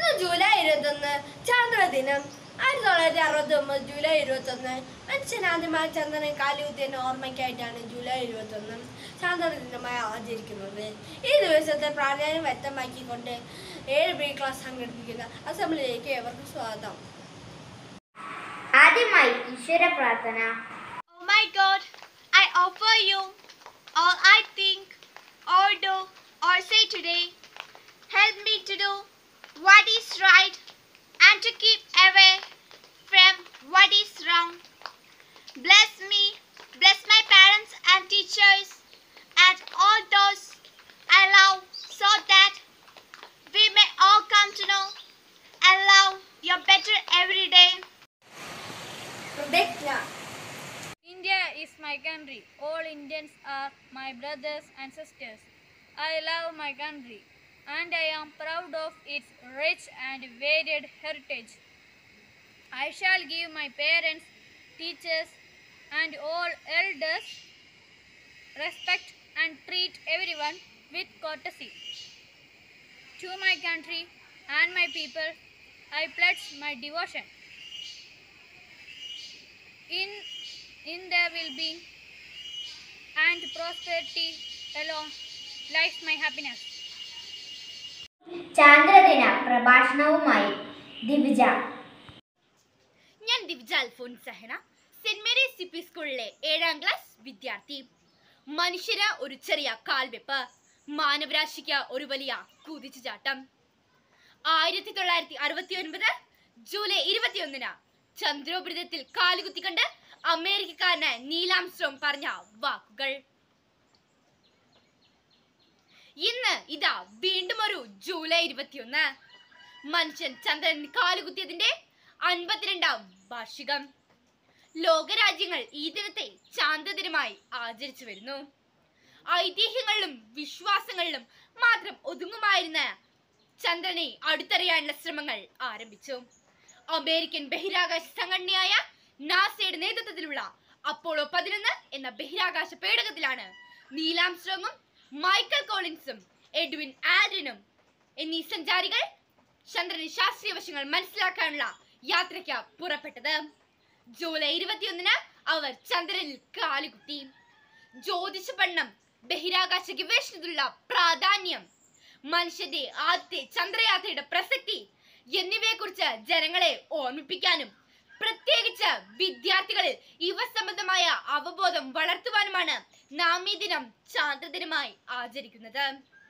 ഇന്ന് ജൂലൈ ഇരുപത്തൊന്ന് ചന്ദ്രദിനം ആയിരത്തി തൊള്ളായിരത്തി അറുപത്തി ഒമ്പത് ജൂലൈ ഇരുപത്തൊന്ന് മനുഷ്യൻ ആദ്യമായി ചന്ദ്രനെ കാലുകുത്തിയതിന്റെ ഓർമ്മയ്ക്കായിട്ടാണ് ജൂലൈ ഇരുപത്തൊന്ന് ചന്ദ്രദിനമായി ആചരിക്കുന്നത് ഈ ദിവസത്തെ പ്രാധാന്യം വ്യക്തമാക്കിക്കൊണ്ട് ഏഴ് ബി ക്ലാസ് സംഘടിപ്പിക്കുന്ന അസംബ്ലിയിലേക്ക് ഏവർക്കും സ്വാഗതം ആദ്യമായി ഈശ്വര പ്രാർത്ഥന Oh my God, I offer you all I think or do or say today. Help me to do what is right and to keep away from what is wrong. Bless me, bless my parents and teachers and all those I love so that we may all come to know and love you better every day. പ്രതിജ്ഞ India is my country. All Indians are my brothers and sisters. I love my country and I am proud of its rich and varied heritage. I shall give my parents, teachers, and all elders respect and treat everyone with courtesy. To my country and my people, I pledge my devotion. In in there will be and prosperity alone lies my happiness. ചാന്ദ്രദിന പ്രഭാഷണവുമായി ദിവിജ ഞാൻ ദിവ്ജ അൽഫോൻ സഹന saint Mary's C P സ്കൂളിലെ ഏഴാം class വിദ്യാർത്ഥി മനുഷ്യന് ഒരു ചെറിയ കാൽവെപ്പ് മാനവരാശിക്ക് ഒരു വലിയ കുതിച്ചുചാട്ടം ആയിരത്തി തൊള്ളായിരത്തി അറുപത്തി ഒൻപത് ജൂലൈ ഇരുപത്തിയൊന്നിന് ചന്ദ്രോപരിതത്തിൽ കാലുകുത്തിക്കൊണ്ട് അമേരിക്കക്കാരനായ നീലാംസ്ട്രോങ് പറഞ്ഞ വാക്കുകൾ ഇന്ന് ഇതാ വീണ്ടും ഒരു ജൂലൈ ഇരുപത്തിയൊന്ന് മനുഷ്യൻ ചന്ദ്രൻ കാലുകുത്തിയതിന്റെ അൻപത്തിരണ്ടാം വാർഷികം ലോകരാജ്യങ്ങൾ ഈ ദിനത്തെ ചാന്ദ്രദിനമായി ആചരിച്ചു വരുന്നു ഐതിഹ്യങ്ങളിലും വിശ്വാസങ്ങളിലും മാത്രം ഒതുങ്ങുമായിരുന്ന ചന്ദ്രനെ അടുത്തറിയാനുള്ള ശ്രമങ്ങൾ ആരംഭിച്ചു അമേരിക്കൻ ബഹിരാകാശ സംഘടനയായ നാസയുടെ നേതൃത്വത്തിലുള്ള അപ്പോളോ പതിനൊന്ന് എന്ന ബഹിരാകാശ പേടകത്തിലാണ് നീലാംസ്ട്രോങ്ങും മൈക്കൽ കോളിൻസും എഡ്വിൻ ആൽഡ്രിനും എന്നീ സഞ്ചാരികൾ ചന്ദ്രന്റെ ശാസ്ത്രീയ വശങ്ങൾ മനസ്സിലാക്കാനുള്ള യാത്രയ്ക്ക് പുറപ്പെട്ടത് ജൂലൈ ഇരുപത്തിയൊന്നിന് അവർ ചന്ദ്രനിൽ കാലുകുത്തി ജ്യോതിഷ പഠനം ബഹിരാകാശ ഗവേഷണത്തിലുള്ള പ്രാധാന്യം മനുഷ്യന്റെ ആദ്യത്തെ ചന്ദ്രയാത്രയുടെ പ്രസക്തി എന്നിവയെക്കുറിച്ച് ജനങ്ങളെ ഓർമ്മിപ്പിക്കാനും പ്രത്യേകിച്ച് വിദ്യാർത്ഥികളിൽ ഇവ സംബന്ധമായ അവബോധം വളർത്തുവാനുമാണ് നാം ഈ ദിനം ചാന്ദ്രദിനമായി ആചരിക്കുന്നത്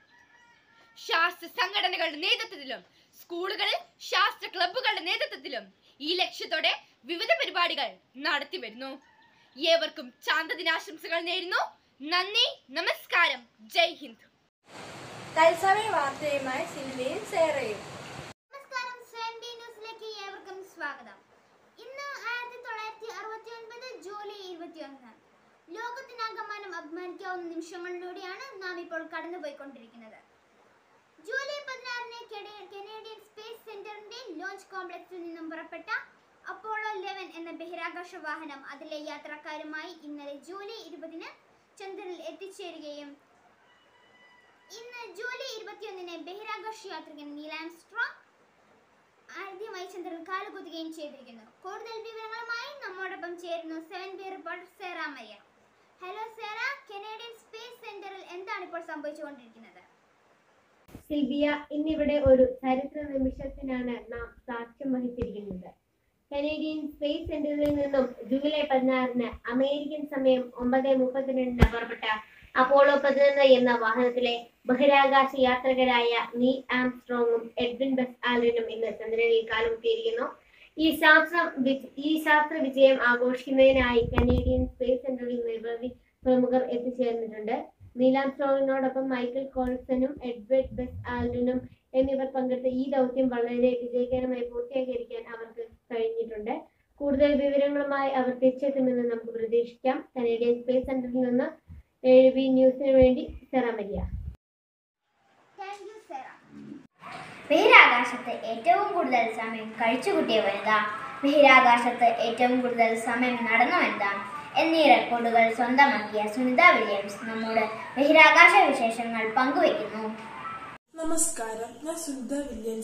ശാസ്ത്ര സംഘടനകളുടെ നേതൃത്വത്തിലും സ്കൂളുകളിൽ ശാസ്ത്ര ക്ലബ്ബുകളുടെ നേതൃത്വത്തിലും ഈ ലക്ഷ്യത്തോടെ വിവിധ പരിപാടികൾ നടത്തി വരുന്നു ഏവർക്കും ചാന്ദ്രദിനാശംസകൾ നേരുന്നു നന്ദി നമസ്കാരം ജയ് ഹിന്ദ് തത്സമയ വാർത്തയുമായി സിൽവിയും സേറയും നമസ്കാരം സെവൻറ്റി ന്യൂസിലേക്ക് ഏവർക്കും സ്വാഗതം ഇന്ന് ആയിരത്തി തൊള്ളായിരത്തി അറുപത്തി ഒൻപത് ജൂലൈ ഇരുപത്തിയൊന്ന് ലോകത്തിനാകമാനം അഭിമാനിക്കാവുന്ന നിമിഷങ്ങളിലൂടെയാണ് നാം ഇപ്പോൾ കടന്നുപോയിക്കൊണ്ടിരിക്കുന്നത് ജൂലൈ പതിനാറിന് കെനേ- കനേഡിയൻ സ്പേസ് സെന്ററിന്റെ ലോഞ്ച് കോംപ്ലക്സിൽ നിന്നും പുറപ്പെട്ട അപ്പോളോ ലെവൻ എന്ന ബഹിരാകാശ വാഹനം അതിലെ യാത്രക്കാരുമായി ഇന്നലെ ജൂലൈ ഇരുപതിന് ചന്ദ്രനിൽ എത്തിച്ചേരുകയും ഇന്ന് ജൂലൈ ഇരുപത്തിയൊന്നിന് ബഹിരാകാശ യാത്രികൻ നീലാംസ്ട്രോങ് ആദ്യമായി ചന്ദ്രൻ കാലുകുത്തുകയും ചെയ്തിരിക്കുന്നു കൂടുതൽ വിവരങ്ങളുമായി നമ്മോടൊപ്പം ചേരുന്നു seven B reporter Sara Maria hello Sara Canadian space സെന്ററിൽ എന്താണ് ഇപ്പോൾ സംഭവിച്ചുകൊണ്ടിരിക്കുന്നത് സിൽവിയ ഇന്നിവിടെ ഒരു ചരിത്ര നിമിഷത്തിനാണ് നാം സാക്ഷ്യം വഹിച്ചിരിക്കുന്നത് കനേഡിയൻ സ്പേസ് സെന്ററിൽ നിന്നും ജൂലൈ പതിനാറിന് അമേരിക്കൻ സമയം ഒമ്പത് മുപ്പത്തിരണ്ടിന് പുറപ്പെട്ട അപ്പോളോ പതിനൊന്ന് എന്ന വാഹനത്തിലെ ബഹിരാകാശ യാത്രികരായ നീൽ ആംസ്ട്രോങ്ങും എഡ്വിൻ ബസ് ആൽഡ്രിനും ഇന്ന് ചന്ദ്രനിൽ കാലുകുത്തിയിരിക്കുന്നു ഈ ശാസ്ത്രം വി- ഈ ശാസ്ത്ര വിജയം ആഘോഷിക്കുന്നതിനായി കനേഡിയൻ സ്പേസ് സെന്ററിൽ നിരവധി പ്രമുഖർ എത്തിച്ചേർന്നിട്ടുണ്ട് നീലാംസ്ട്രോങ്ങിനോടൊപ്പം മൈക്കൽ കോൾസനും എഡ്വേർഡ് ബെസ് ആൽഡനും എന്നിവർ പങ്കെടുത്ത ഈ ദൗത്യം വളരെ വിജയകരമായി പൂർത്തീകരിക്കാൻ അവർക്ക് കഴിഞ്ഞിട്ടുണ്ട് കൂടുതൽ വിവരങ്ങളുമായി അവർ തിരിച്ചെത്തുമെന്ന് നമുക്ക് പ്രതീക്ഷിക്കാം കനേഡിയൻ സ്പേസ് സെന്ററിൽ നിന്ന് ഏഴ് ബി ന്യൂസിന് വേണ്ടി സെറമരിയ താങ്ക് യു സേറ ബഹിരാകാശത്ത് ഏറ്റവും കൂടുതൽ സമയം കഴിച്ചുകൂട്ടിയ വനിത ബഹിരാകാശത്ത് ഏറ്റവും കൂടുതൽ സമയം നടന്ന വനിത എന്നീ റെക്കോർഡുകൾ സ്വന്തമാക്കിയ സുനിത വില്യംസ് നമ്മോട് ബഹിരാകാശ വിശേഷങ്ങൾ പങ്കുവയ്ക്കുന്നു നമസ്കാരം ഞാൻ സുനിത വില്യംസ്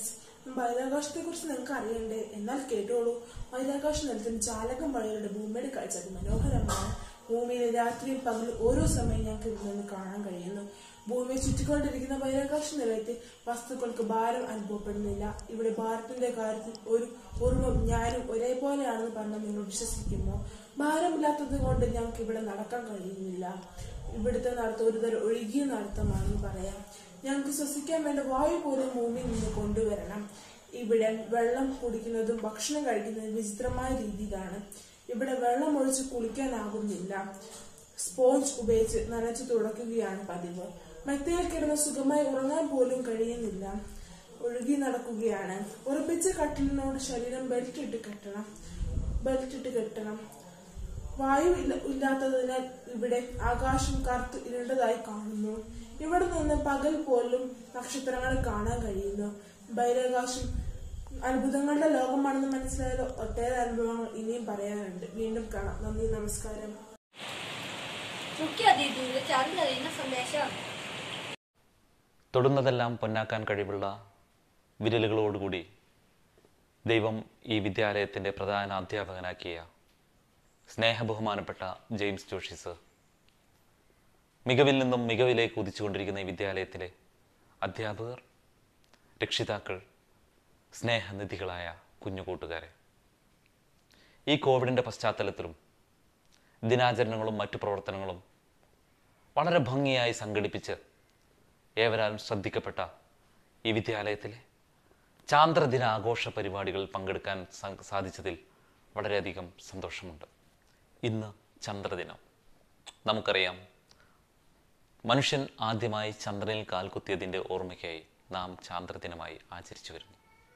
ബഹിരാകാശത്തെക്കുറിച്ച് നിങ്ങൾക്ക് അറിയണ്ടേ എന്നാൽ കേട്ടോളൂ ബഹിരാകാശ നിലത്തിന് ജാലകം വഴിയുടെ ഭൂമിയുടെ കാഴ്ച അതിമനോഹരമാണ് ഭൂമിയിലെ രാത്രിയും പകലും ഓരോ സമയം ഞങ്ങൾക്ക് ഇവിടെ നിന്ന് കാണാൻ കഴിയുന്നു ഭൂമിയെ ചുറ്റിക്കൊണ്ടിരിക്കുന്ന ബഹിരാകാശ നിലയത്തിൽ വസ്തുക്കൾക്ക് ഭാരം അനുഭവപ്പെടുന്നില്ല ഇവിടെ ഭാരത്തിന്റെ കാര്യത്തിൽ ഒരു ഉറുമം ഞാനും ഒരേപോലെയാണെന്ന് പറഞ്ഞാൽ നിങ്ങൾ വിശ്വസിക്കുമോ ഭാരമില്ലാത്തത് കൊണ്ട് ഞങ്ങൾക്ക് ഇവിടെ നടക്കാൻ കഴിയുന്നില്ല ഇവിടുത്തെ നടത്തം ഒരുതരം ഒഴുകിയ നടത്തമാണെന്ന് പറയാം ഞങ്ങൾക്ക് ശ്വസിക്കാൻ വേണ്ട വായു പോലും ഭൂമിയിൽ നിന്ന് കൊണ്ടുവരണം ഇവിടെ വെള്ളം കുടിക്കുന്നതും ഭക്ഷണം കഴിക്കുന്നതും വിചിത്രമായ രീതിയിലാണ് ഇവിടെ വെള്ളം ഒഴിച്ച് കുളിക്കാനാകുന്നില്ല സ്പോഞ്ച് ഉപയോഗിച്ച് നനച്ചു തുടക്കുകയാണ് പതിവ് മെത്തയിൽ കിടന്ന് സുഖമായി ഉറങ്ങാൻ പോലും കഴിയുന്നില്ല ഒഴുകി നടക്കുകയാണ് ഉറപ്പിച്ച കട്ടിലിനോട് ശരീരം ബെൽറ്റ് ഇട്ട് കെട്ടണം ബെൽറ്റ് ഇട്ട് കെട്ടണം വായു ഇല്ല ഇല്ലാത്തതിനാൽ ഇവിടെ ആകാശം കറുത്ത് ഇരുണ്ടതായി കാണുന്നു ഇവിടെ നിന്ന് പകൽ പോലും നക്ഷത്രങ്ങൾ കാണാൻ കഴിയുന്നു ബഹിരാകാശം അത്ഭുതങ്ങളുടെ ലോകമാണെന്ന് മനസ്സിലായത് ഒട്ടേറെ അനുഭവങ്ങൾ ഇനിയും പറയാനുണ്ട് വീണ്ടും കാണാം നന്ദി നമസ്കാരം മുഖ്യ അതിഥിയുടെ ചന്ദ്രദിന സന്ദേശം തൊടുന്നതെല്ലാം പൊന്നാക്കാൻ കഴിവുള്ള വിരലുകളോടുകൂടി ദൈവം ഈ വിദ്യാലയത്തിൻ്റെ പ്രധാന അധ്യാപകനാക്കിയ സ്നേഹബഹുമാനപ്പെട്ട ജെയിംസ് ജോഷി സർ മികവിൽ നിന്നും മികവിലേക്ക് കുതിച്ചുകൊണ്ടിരിക്കുന്ന ഈ വിദ്യാലയത്തിലെ അധ്യാപകർ രക്ഷിതാക്കൾ സ്നേഹനിധികളായ കുഞ്ഞു കൂട്ടുകാരെ ഈ കോവിഡിൻ്റെ പശ്ചാത്തലത്തിലും ദിനാചരണങ്ങളും മറ്റു പ്രവർത്തനങ്ങളും വളരെ ഭംഗിയായി സംഘടിപ്പിച്ച് ഏവരാലും ശ്രദ്ധിക്കപ്പെട്ട ഈ വിദ്യാലയത്തിലെ ചാന്ദ്രദിന ആഘോഷ പരിപാടികളിൽ പങ്കെടുക്കാൻ സ- സാധിച്ചതിൽ വളരെയധികം സന്തോഷമുണ്ട് ഇന്ന് ചന്ദ്രദിനം നമുക്കറിയാം മനുഷ്യൻ ആദ്യമായി ചന്ദ്രനിൽ കാൽകുത്തിയതിൻ്റെ ഓർമ്മയ്ക്കായി നാം ചാന്ദ്രദിനമായി ആചരിച്ചു വരുന്നു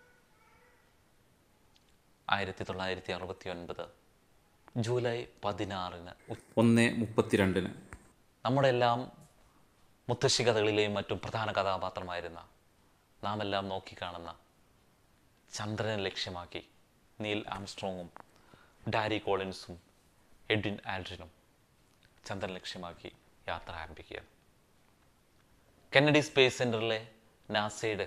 ആയിരത്തി തൊള്ളായിരത്തി അറുപത്തി ഒൻപത് ജൂലൈ പതിനാറിന് ഉ- ഒന്ന് മുപ്പത്തിരണ്ടിന് നമ്മുടെ എല്ലാം മുത്തശ്ശി കഥകളിലെയും മറ്റും പ്രധാന കഥാപാത്രമായിരുന്ന നാം എല്ലാം നോക്കിക്കാണുന്ന ചന്ദ്രനെ ലക്ഷ്യമാക്കി നീൽ ആംസ്ട്രോങ്ങും ഡാരി കോളിൻസും എഡ്വിൻ ആൽഡ്രിനും ചന്ദ്രൻ ലക്ഷ്യമാക്കി യാത്ര ആരംഭിക്കുകയാണ് കെന്നഡി സ്പേസ് സെൻറ്ററിലെ നാസയുടെ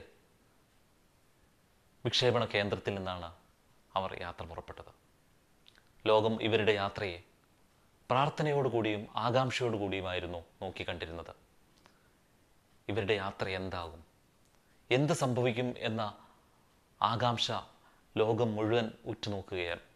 വിക്ഷേപണ കേന്ദ്രത്തിൽ നിന്നാണ് അവർ യാത്ര പുറപ്പെട്ടത് ലോകം ഇവരുടെ യാത്രയെ പ്രാർത്ഥനയോടുകൂടിയും ആകാംക്ഷയോടുകൂടിയുമായിരുന്നു നോക്കിക്കണ്ടിരുന്നത് ഇവരുടെ യാത്ര എന്താകും എന്ത് സംഭവിക്കും എന്ന ആകാംക്ഷ ലോകം മുഴുവൻ ഉറ്റുനോക്കുകയാണ്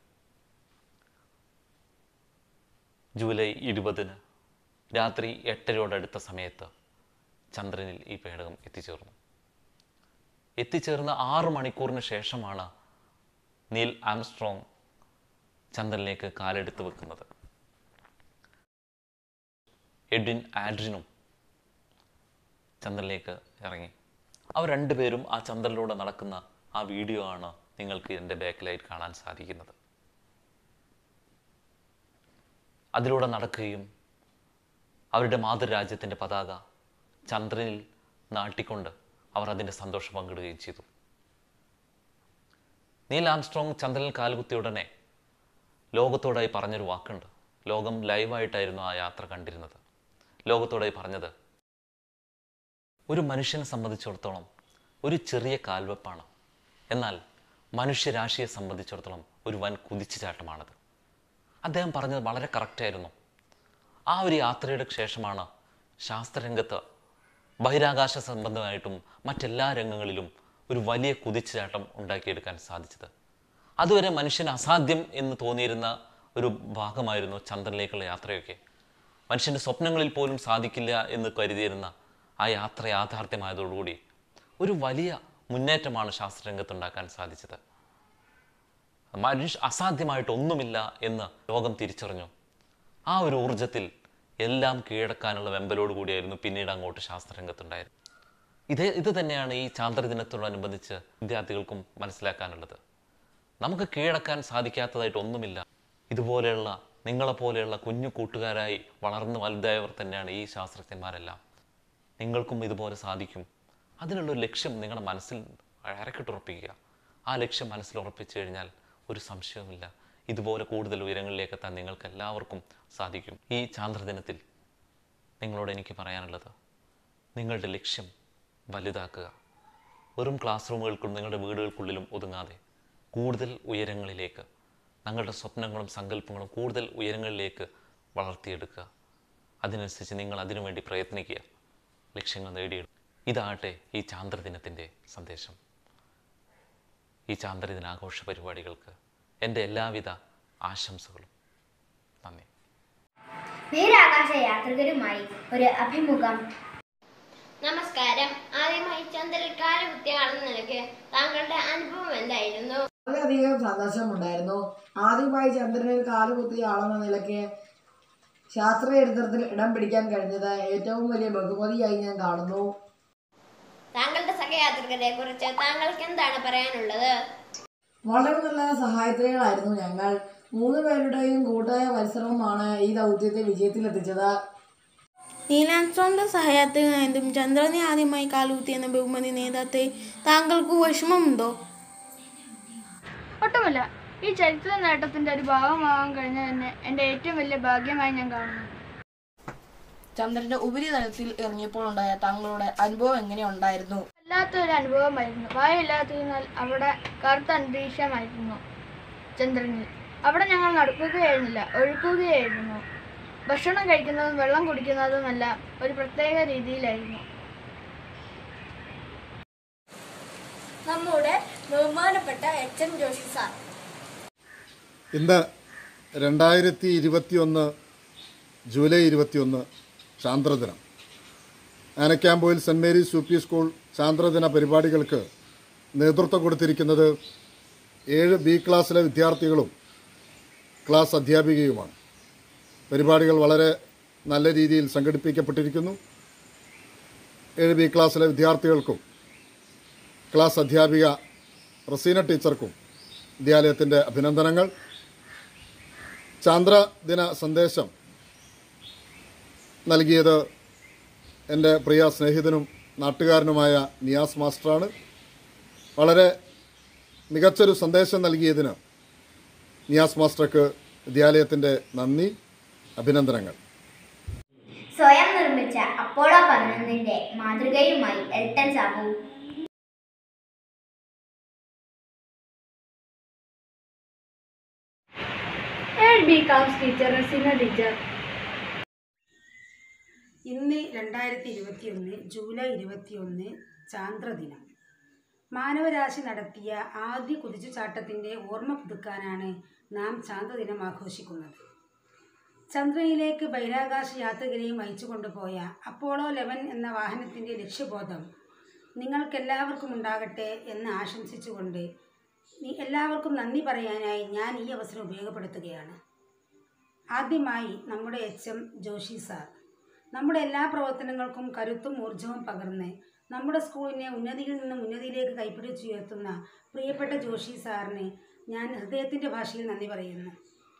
ജൂലൈ ഇരുപതിന് രാത്രി എട്ടരയോടടുത്ത സമയത്ത് ചന്ദ്രനിൽ ഈ പേടകം എത്തിച്ചേർന്നു എത്തിച്ചേർന്ന ആറ് മണിക്കൂറിന് ശേഷമാണ് നീൽ ആംസ്ട്രോങ് ചന്ദ്രനിലേക്ക് കാലെടുത്ത് വെക്കുന്നത് എഡ്വിൻ ആഡ്രിനും ചന്ദ്രനിലേക്ക് ഇറങ്ങി അവർ രണ്ടുപേരും ആ ചന്ദ്രനിലൂടെ നടക്കുന്ന ആ വീഡിയോ ആണ് നിങ്ങൾക്ക് എൻ്റെ ബാക്കിലായിട്ട് കാണാൻ സാധിക്കുന്നത് അതിലൂടെ നടക്കുകയും അവരുടെ മാതൃരാജ്യത്തിൻ്റെ പതാക ചന്ദ്രനിൽ നാട്ടിക്കൊണ്ട് അവർ അതിൻ്റെ സന്തോഷം പങ്കിടുകയും ചെയ്തു നീൽ ആംസ്ട്രോങ് ചന്ദ്രനിൽ കാലുകുത്തിയ ഉടനെ ലോകത്തോടായി പറഞ്ഞൊരു വാക്കുണ്ട് ലോകം ലൈവായിട്ടായിരുന്നു ആ യാത്ര കണ്ടിരുന്നത് ലോകത്തോടായി പറഞ്ഞത് ഒരു മനുഷ്യനെ സംബന്ധിച്ചിടത്തോളം ഒരു ചെറിയ കാൽവെപ്പാണ് എന്നാൽ മനുഷ്യരാശിയെ സംബന്ധിച്ചിടത്തോളം ഒരു വൻ കുതിച്ചുചാട്ടമാണത് അദ്ദേഹം പറഞ്ഞത് വളരെ കറക്റ്റായിരുന്നു ആ ഒരു യാത്രയുടെ ശേഷമാണ് ശാസ്ത്രരംഗത്ത് ബഹിരാകാശ സംബന്ധമായിട്ടും മറ്റെല്ലാ രംഗങ്ങളിലും ഒരു വലിയ കുതിച്ചുചാട്ടം ഉണ്ടാക്കിയെടുക്കാൻ സാധിച്ചത് അതുവരെ മനുഷ്യന് അസാധ്യം എന്ന് തോന്നിയിരുന്ന ഒരു ഭാഗമായിരുന്നു ചന്ദ്രനിലേക്കുള്ള യാത്രയൊക്കെ മനുഷ്യൻ്റെ സ്വപ്നങ്ങളിൽ പോലും സാധിക്കില്ല എന്ന് കരുതിയിരുന്ന ആ യാത്ര യാഥാർത്ഥ്യമായതോടുകൂടി ഒരു വലിയ മുന്നേറ്റമാണ് ശാസ്ത്രരംഗത്ത് ഉണ്ടാക്കാൻ സാധിച്ചത് മനുഷ്യ അസാധ്യമായിട്ടൊന്നുമില്ല എന്ന് ലോകം തിരിച്ചറിഞ്ഞു ആ ഒരു ഊർജത്തിൽ എല്ലാം കീഴടക്കാനുള്ള വെമ്പലോട് കൂടിയായിരുന്നു പിന്നീട് അങ്ങോട്ട് ശാസ്ത്രരംഗത്തുണ്ടായത് ഇത് ഇത് തന്നെയാണ് ഈ ചാന്ദ്രദിനത്തോടനുബന്ധിച്ച് വിദ്യാർത്ഥികൾക്കും മനസ്സിലാക്കാനുള്ളത് നമുക്ക് കീഴടക്കാൻ സാധിക്കാത്തതായിട്ട് ഒന്നുമില്ല ഇതുപോലെയുള്ള നിങ്ങളെപ്പോലെയുള്ള കുഞ്ഞു കൂട്ടുകാരായി വളർന്നു വലുതായവർ തന്നെയാണ് ഈ ശാസ്ത്രജ്ഞന്മാരെല്ലാം നിങ്ങൾക്കും ഇതുപോലെ സാധിക്കും അതിനുള്ളൊരു ലക്ഷ്യം നിങ്ങളുടെ മനസ്സിൽ അരക്കിട്ടുറപ്പിക്കുക ആ ലക്ഷ്യം മനസ്സിൽ ഉറപ്പിച്ചു കഴിഞ്ഞാൽ ഒരു സംശയവുമില്ല ഇതുപോലെ കൂടുതൽ ഉയരങ്ങളിലേക്ക് എത്താൻ നിങ്ങൾക്ക് എല്ലാവർക്കും സാധിക്കും ഈ ചാന്ദ്രദിനത്തിൽ നിങ്ങളോട് എനിക്ക് പറയാനുള്ളത് നിങ്ങളുടെ ലക്ഷ്യം വലുതാക്കുക വെറും ക്ലാസ് റൂമുകൾക്കും നിങ്ങളുടെ വീടുകൾക്കുള്ളിലും ഒതുങ്ങാതെ കൂടുതൽ ഉയരങ്ങളിലേക്ക് ഞങ്ങളുടെ സ്വപ്നങ്ങളും സങ്കല്പങ്ങളും കൂടുതൽ ഉയരങ്ങളിലേക്ക് വളർത്തിയെടുക്കുക അതിനനുസരിച്ച് നിങ്ങൾ അതിനുവേണ്ടി പ്രയത്നിക്കുക ലക്ഷ്യങ്ങൾ നേടിയെടുക്കുക ഇതാകട്ടെ ഈ ചാന്ദ്രദിനത്തിൻ്റെ സന്ദേശം ഈ ചാന്ദ്രദിനാഘോഷ പരിപാടികൾക്ക് എൻ്റെ എല്ലാവിധ ആശംസകളും നന്ദി ബഹിരാകാശ യാത്രികരുമായി ഒരു അഭിമുഖം നമസ്കാരം ആദ്യമായി ചന്ദ്രൻ കാലുകുത്തിയ ആളെന്ന നിലയ്ക്ക് താങ്കളുടെ അനുഭവം എന്തായിരുന്നു വളരെയധികം സന്തോഷമുണ്ടായിരുന്നു ആദ്യമായി ചന്ദ്രനിൽ കാലുകുത്തിയ ആളെന്ന നിലയ്ക്ക് ശാസ്ത്രചരിത്രത്തിൽ ഇടം പിടിക്കാൻ കഴിഞ്ഞത് ഏറ്റവും വലിയ ബഹുമതിയായി ഞാൻ കാണുന്നു താങ്കളുടെ സഹയാത്രികരെ കുറിച്ച് താങ്കൾക്ക് എന്താണ് പറയാനുള്ളത് വളരെ നല്ല സഹായത്രികളായിരുന്നു ഞങ്ങൾ മൂന്ന് പേരുടെയും കൂട്ടായ പരിശ്രമമാണ് ഈ ദൗത്യത്തെ വിജയത്തിലെത്തിച്ചത് നീലാംസ്ട്രോങ്ങിന്റെ സഹായത്തിനായതും ചന്ദ്രനെ ആദ്യമായി കാലുകുത്തിയെന്ന ബഹുമതി നേതാത്തെ താങ്കൾക്ക് വിഷമമുണ്ടോ ഒട്ടുമില്ല ഈ ചരിത്ര നേട്ടത്തിന്റെ ഒരു ഭാഗമാകാൻ കഴിഞ്ഞ തന്നെ എൻ്റെ ഏറ്റവും വലിയ ഭാഗ്യമായി ഞാൻ കാണുന്നു ചന്ദ്രന്റെ ഉപരിതലത്തിൽ ഇറങ്ങിയപ്പോൾ ഉണ്ടായ താങ്കളുടെ അനുഭവം എങ്ങനെയുണ്ടായിരുന്നു വല്ലാത്തൊരു അനുഭവമായിരുന്നു വായുമില്ലാത്തതിനാൽ അവിടെ കറുത്ത അന്തരീക്ഷമായിരുന്നു ചന്ദ്രനിൽ അവിടെ ഞങ്ങൾ നടക്കുകയായിരുന്നില്ല ഒഴുക്കുകയായിരുന്നു ഭക്ഷണം കഴിക്കുന്നതും വെള്ളം കുടിക്കുന്നതുമെല്ലാം ഒരു പ്രത്യേക രീതിയിലായിരുന്നു നമ്മുടെ ബഹുമാനപ്പെട്ട എച്ച് എം ജോഷി സാർ ഇന്ന് രണ്ടായിരത്തി ഇരുപത്തിയൊന്ന് ജൂലൈ ഇരുപത്തിയൊന്ന് ചാന്ദ്രദിനം ആനക്കാമ്പോയിൽ saint Mary's U P school ചാന്ദ്രദിന പരിപാടികൾക്ക് നേതൃത്വം കൊടുത്തിരിക്കുന്നത് ഏഴ് ബി ക്ലാസ്സിലെ വിദ്യാർത്ഥികളും ക്ലാസ് അധ്യാപികയുമാണ് പരിപാടികൾ വളരെ നല്ല രീതിയിൽ സംഘടിപ്പിക്കപ്പെട്ടിരിക്കുന്നു ഏഴ് ബി ക്ലാസ്സിലെ വിദ്യാർത്ഥികൾക്കും ക്ലാസ് അധ്യാപിക റസീന ടീച്ചർക്കും വിദ്യാലയത്തിൻ്റെ അഭിനന്ദനങ്ങൾ ചാന്ദ്രദിന സന്ദേശം നൽകിയത് എൻ്റെ പ്രിയ സ്നേഹിതനും നാട്ടുകാരനുമായ നിയാസ് മാസ്റ്ററാണ് വളരെ മികച്ചൊരു സന്ദേശം നൽകിയതിന് നിയാസ് മാസ്റ്റർക്ക് വിദ്യാലയത്തിൻ്റെ നന്ദി അഭിനന്ദനങ്ങൾ സ്വയം നിർമ്മിച്ച അപ്പോളോ പതിനൊന്നിന്റെ മാതൃകയുമായി എൽട്ടൻ സാബു ബി കാംസ് ടീച്ചർ റസീന ടീച്ചർ ഇന്ന് രണ്ടായിരത്തി ഇരുപത്തിയൊന്ന് ജൂലൈ ഇരുപത്തിയൊന്ന് ചാന്ദ്രദിനം മാനവരാശി നടത്തിയ ആദ്യ കുതിച്ചുചാട്ടത്തിൻ്റെ ഓർമ്മ പുതുക്കാനാണ് നാം ചാന്ദ്രദിനം ആഘോഷിക്കുന്നത് ചന്ദ്രനിലേക്ക് ബഹിരാകാശ യാത്രികരെയും അയച്ചു കൊണ്ടുപോയ അപ്പോളോ ലെവൻ എന്ന വാഹനത്തിൻ്റെ ലക്ഷ്യബോധം നിങ്ങൾക്കെല്ലാവർക്കും ഉണ്ടാകട്ടെ എന്ന് ആശംസിച്ചുകൊണ്ട് നി- എല്ലാവർക്കും നന്ദി പറയാനായി ഞാൻ ഈ അവസരം ഉപയോഗപ്പെടുത്തുകയാണ് ആദ്യമായി നമ്മുടെ എച്ച് എം ജോഷി സാർ നമ്മുടെ എല്ലാ പ്രവർത്തനങ്ങൾക്കും കരുത്തും ഊർജവും പകർന്ന് നമ്മുടെ സ്കൂളിനെ ഉന്നതിയിൽ നിന്നും ഉന്നതിയിലേക്ക് കൈപ്പിടിച്ചുയർത്തുന്ന പ്രിയപ്പെട്ട ജോഷി സാറിന് ഞാൻ ഹൃദയത്തിൻ്റെ ഭാഷയിൽ നന്ദി പറയുന്നു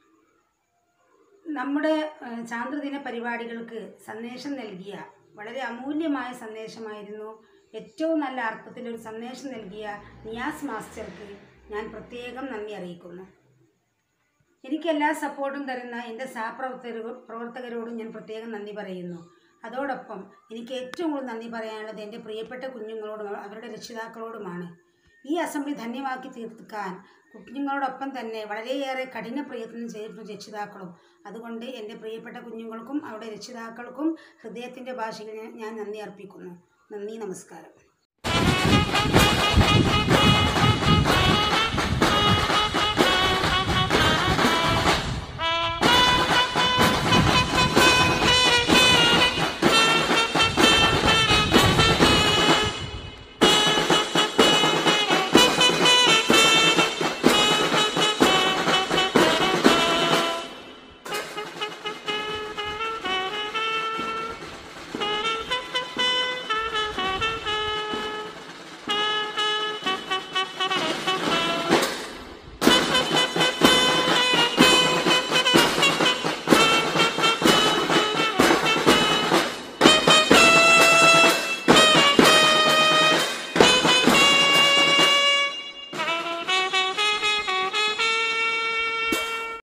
നമ്മുടെ ഏഹ്, ചാന്ദ്രദിന പരിപാടികൾക്ക് സന്ദേശം നൽകിയ വളരെ അമൂല്യമായ സന്ദേശമായിരുന്നു ഏറ്റവും നല്ല അർത്ഥത്തിലൊരു സന്ദേശം നൽകിയ നിയാസ് മാസ്റ്റർക്ക് ഞാൻ പ്രത്യേകം നന്ദി അറിയിക്കുന്നു എനിക്ക് എല്ലാ സപ്പോർട്ടും തരുന്ന എൻ്റെ സഹപ്രവർത്തകരോ പ്രവർത്തകരോടും ഞാൻ പ്രത്യേകം നന്ദി പറയുന്നു അതോടൊപ്പം എനിക്ക് ഏറ്റവും കൂടുതൽ നന്ദി പറയാനുള്ളത് എൻ്റെ പ്രിയപ്പെട്ട കുഞ്ഞുങ്ങളോടും അവരുടെ രക്ഷിതാക്കളോടുമാണ് ഈ അസംബ്ലി ധന്യമാക്കി തീർക്കാൻ കുഞ്ഞുങ്ങളോടൊപ്പം തന്നെ വളരെയേറെ കഠിന പ്രയത്നം ചെയ്തിട്ടുള്ള രക്ഷിതാക്കളും അതുകൊണ്ട് എൻ്റെ പ്രിയപ്പെട്ട കുഞ്ഞുങ്ങൾക്കും അവരുടെ രക്ഷിതാക്കൾക്കും ഹൃദയത്തിൻ്റെ ഭാഷയിൽ ഞാൻ- ഞാൻ നന്ദി അർപ്പിക്കുന്നു നന്ദി നമസ്കാരം